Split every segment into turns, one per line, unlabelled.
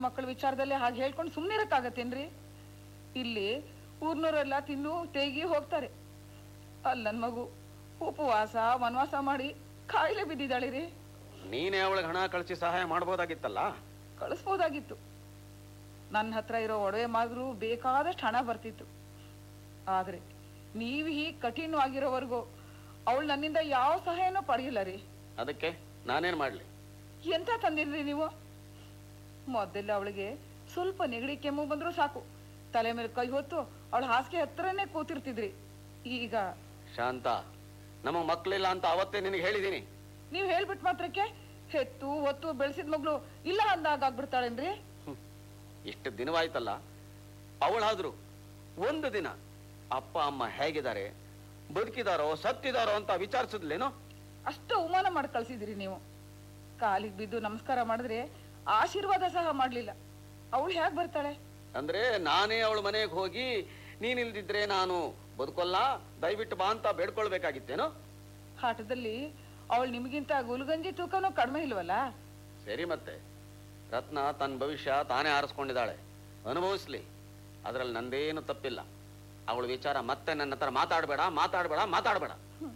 ಮಕ್ಕಳ ವಿಚಾರದಲ್ಲಿ ಹಾಗೆ ಹೇಳ್ಕೊಂಡು ಸುಮ್ಮನೆ ಇರಕ್ಕಾಗತ್ತೇನ್ರಿ ಇಲ್ಲಿ ಊರ್ನವರೆಲ್ಲ ತಿನ್ನು ತೇಗಿ ಹೋಗ್ತಾರೆ ಅಲ್ಲಿ ನನ್ನ ಮಗು ಉಪವಾಸ ವನವಾಸ ಮಾಡಿ ಕಾಯಿಲೆ ಬಿದ್ದಿದ್ದಾಳೆ ರೀ
ನೀನೇ ಅವಳಿಗೆ ಹಣ ಕಳಿಸಿ ಸಹಾಯ ಮಾಡ್ಬೋದಾಗಿತ್ತಲ್ಲ
ಕಳಿಸ್ಬೋದಾಗಿತ್ತು ನನ್ನ ಹತ್ರ ಇರೋ ಒಡವೆ ಮಾದ್ರು ಬೇಕಾದಷ್ಟು ಹಣ ಬರ್ತಿತ್ತು ಆದ್ರೆ ನೀವು ಹೀಗೆ ಕಠಿಣವಾಗಿರೋವರೆಗೂ ಅವಳು ನನ್ನಿಂದ ಯಾವ ಸಹಾಯನೂ ಪಡೆಯಿಲ್ಲ ರೀ
ಅದಕ್ಕೆ ನಾನೇನ್ ಮಾಡ್ಲಿ
ಎಂತ ತಂದಿರ್ರಿ ನೀವು ಮೊದಲೆಲ್ಲ ಅವಳಿಗೆ ಸ್ವಲ್ಪ ನೆಗಡಿ ಕೆಮ್ಮು ಬಂದ್ರು ಸಾಕು ತಲೆ ಮೇಲೆ ಕೈ ಹೊತ್ತು ಅವಳ ಹಾಸಿಗೆ ಹತ್ರನೇ ಕೂತಿರ್ತಿದ್ರಿ ಈಗ
ಶಾಂತ ನಮ್ಮ ಮಕ್ಕಳಿಲ್ಲ ಅಂತ ಅವತ್ತೇ ನಿನಗೆ ಹೇಳಿದೀನಿ
ನೀವ್ ಹೇಳ್ಬಿಟ್ ಮಾತ್ರಕ್ಕೆ ಹೆತ್ತು ಒತ್ತು ಬೆಳೆಸಿದ ಮಗಳು ಇಲ್ಲ ಅಂದಾಗ ಆಗ್ಬಿಡ್ತಾಳೇನ್ರಿ
ಇಷ್ಟು ದಿನವಾಯ್ತಲ್ಲ ಅವಳಾದ್ರು ಒಂದು ದಿನ ಅಪ್ಪ ಅಮ್ಮ ಹೇಗಿದ್ದಾರೆ ಬದುಕಿದಾರೋ ಸತ್ತಿದಾರೋ ಅಂತ ವಿಚಾರಿಸಿದ್ಲೇನೋ
ಅಷ್ಟು ಅವಮಾನ ಮಾಡಿ ಕಳ್ಸಿದ್ರಿ ನೀವು ಕಾಲಿಗೆ ಬಿದ್ದು ನಮಸ್ಕಾರ ಮಾಡಿದ್ರೆ ಆಶೀರ್ವಾದ ಸಹ ಮಾಡ್ಲಿಲ್ಲ ಅವಳು ಹೇಗ್ ಬರ್ತಾಳೆ
ಅಂದ್ರೆ ನಾನೇ ಅವಳ ಮನೆಗೆ ಹೋಗಿ ನೀನಿಲ್ದಿದ್ರೆ ನಾನು ಬದುಕೊಲ್ಲ ದಯವಿಟ್ಟು ಬಾ ಅಂತ ಬೇಡ್ಕೊಳ್ಬೇಕಾಗಿತ್ತೇನೋ
ಆಟದಲ್ಲಿ ಅವಳು ನಿಮಗಿಂತ ಗುಲ್ಗಂಜಿ ತೂಕನೂ ಕಡಿಮೆ ಇಲ್ವಲ್ಲ
ಸರಿ ಮತ್ತೆ ರತ್ನ ತನ್ನ ಭವಿಷ್ಯ ತಾನೇ ಆರಿಸ್ಕೊಂಡಿದ್ದಾಳೆ ಅನುಭವಿಸ್ಲಿ ಅದ್ರಲ್ಲಿ ನಂದೇನು ತಪ್ಪಿಲ್ಲ ಅವಳ ವಿಚಾರ ಮತ್ತೆ ನನ್ನ ಹತ್ರ ಮಾತಾಡಬೇಡ ಮಾತಾಡಬೇಡ ಮಾತಾಡಬೇಡ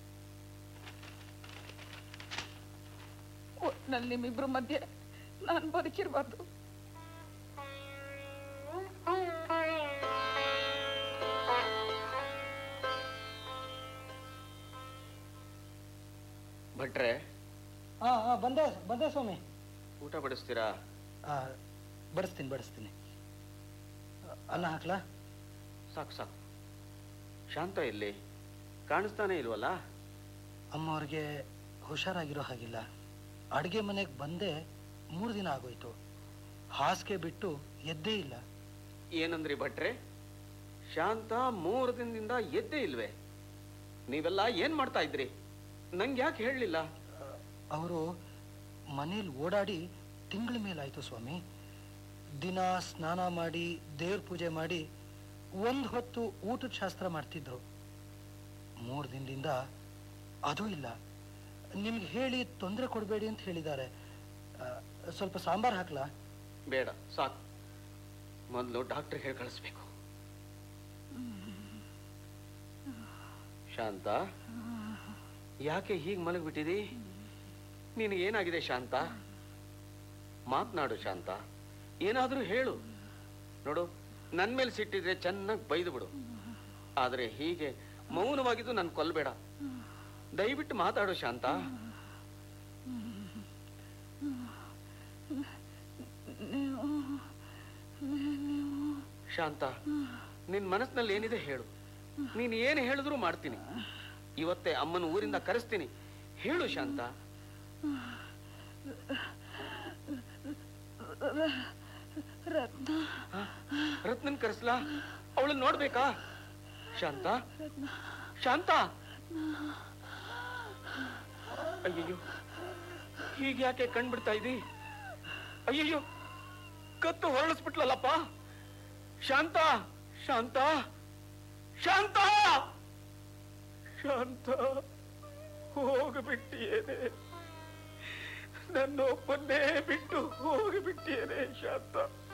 ಒಟ್ನಲ್ಲಿ ನಿಮ್ಮಿಬ್ರು ಮಧ್ಯೆ ನಾನು ಬದುಕಿರ್ಬಾರ್ದು
ಭಟ್ರೆ
ಹಾ ಹಾ ಬಂದೆ ಬಂದೆ ಸ್ವಾಮಿ
ಊಟ ಬಡಿಸ್ತೀರಾ
ಆ, ಬಡಿಸ್ತೀನಿ ಬಡಿಸ್ತೀನಿ ಅನ್ನ ಹಾಕ್ಲಾ
ಸಾಕು ಸಾಕು ಶಾಂತ ಎಲ್ಲಿ ಕಾಣಿಸ್ತಾನೆ ಇಲ್ವಲ್ಲ
ಅಮ್ಮ ಅವ್ರಿಗೆ ಹುಷಾರಾಗಿರೋ ಹಾಗಿಲ್ಲ ಅಡುಗೆ ಮನೆಗೆ ಬಂದೆ ಮೂರು ದಿನ ಆಗೋಯ್ತು ಹಾಸಿಗೆ ಬಿಟ್ಟು ಎದ್ದೇ ಇಲ್ಲ
ಏನಂದ್ರಿ ಭಟ್ರೆ ಶಾಂತ ಮೂರು ದಿನದಿಂದ ಎದ್ದೇ ಇಲ್ವೇ ನೀವೆಲ್ಲ ಏನ್ ಮಾಡ್ತಾ ಇದ್ರಿ ನಂಗೆ ಯಾಕೆ ಹೇಳಲಿಲ್ಲ
ಅವರು ಮನೇಲಿ ಓಡಾಡಿ ತಿಂಗಳ ಮೇಲಾಯ್ತು ಸ್ವಾಮಿ ದಿನ ಸ್ನಾನ ಮಾಡಿ ದೇವ್ರ ಪೂಜೆ ಮಾಡಿ ಒಂದು ಹೊತ್ತು ಊಟದ ಶಾಸ್ತ್ರ ಮಾಡ್ತಿದ್ರು ಮೂರು ದಿನದಿಂದ ಅದೂ ಇಲ್ಲ ನಿಮ್ಗೆ ಹೇಳಿ ತೊಂದರೆ ಕೊಡಬೇಡಿ ಅಂತ ಹೇಳಿದ್ದಾರೆ ಆ, ಸ್ವಲ್ಪ ಸಾಂಬಾರ್ ಹಾಕ್ಲಾ
ಬೇಡ ಸಾಕು ಮೊದಲು ಡಾಕ್ಟರ್ ಹೇಳಿ ಕಳಿಸ್ಬೇಕು ಶಾಂತ ಯಾಕೆ ಹೀಗೆ ಮಲಗ್ಬಿಟ್ಟಿದಿ ನಿನಗೆ ಏನಾಗಿದೆ ಶಾಂತ ಮಾತನಾಡು ಶಾಂತ ಏನಾದರೂ ಹೇಳು ನೋಡು ನನ್ನ ಮೇಲೆ ಸಿಟ್ಟಿದ್ರೆ ಚೆನ್ನಾಗಿ ಬೈದು ಬಿಡು ಆದರೆ ಹೀಗೆ ಮೌನವಾಗಿದ್ದು ನನ್ ಕೊಲ್ಬೇಡ ದಯವಿಟ್ಟು ಮಾತಾಡು ಶಾಂತ ಶಾಂತ ನಿನ್ ಮನಸ್ಸಿನಲ್ಲಿ ಏನಿದೆ ಹೇಳು ನೀನ್ ಏನು ಹೇಳಿದ್ರು ಮಾಡ್ತೀನಿ ಇವತ್ತೇ ಅಮ್ಮನ ಊರಿಂದ ಕರೆಸ್ತೀನಿ ಹೇಳು ಶಾಂತ
ರತ್ನ
ಹ? ರತ್ನನ್ ಕರೆಸ್ಲಾ ಅವಳನ್ನ ನೋಡ್ಬೇಕಾ ಶಾಂತ ಶಾಂತ ಅಯ್ಯಯ್ಯೋ ಹೀಗೆ ಯಾಕೆ ಕಣ್ಬಿಡ್ತಾ ಇದ್ದಿ ಅಯ್ಯಯ್ಯೋ ಕತ್ತು ಹೊರಳಿಸ್ಬಿಟ್ಲಲ್ಲಪ್ಪ ಶಾಂತ ಶಾಂತ ಶಾಂತ ಶಾಂತ ಹೋಗ್ಬಿಟ್ಟಿಯೇನೆ ನನ್ನೊಬ್ಬನ್ನೇ ಬಿಟ್ಟು ಹೋಗಿಬಿಟ್ಟಿಯೇನೆ ಶಾಂತ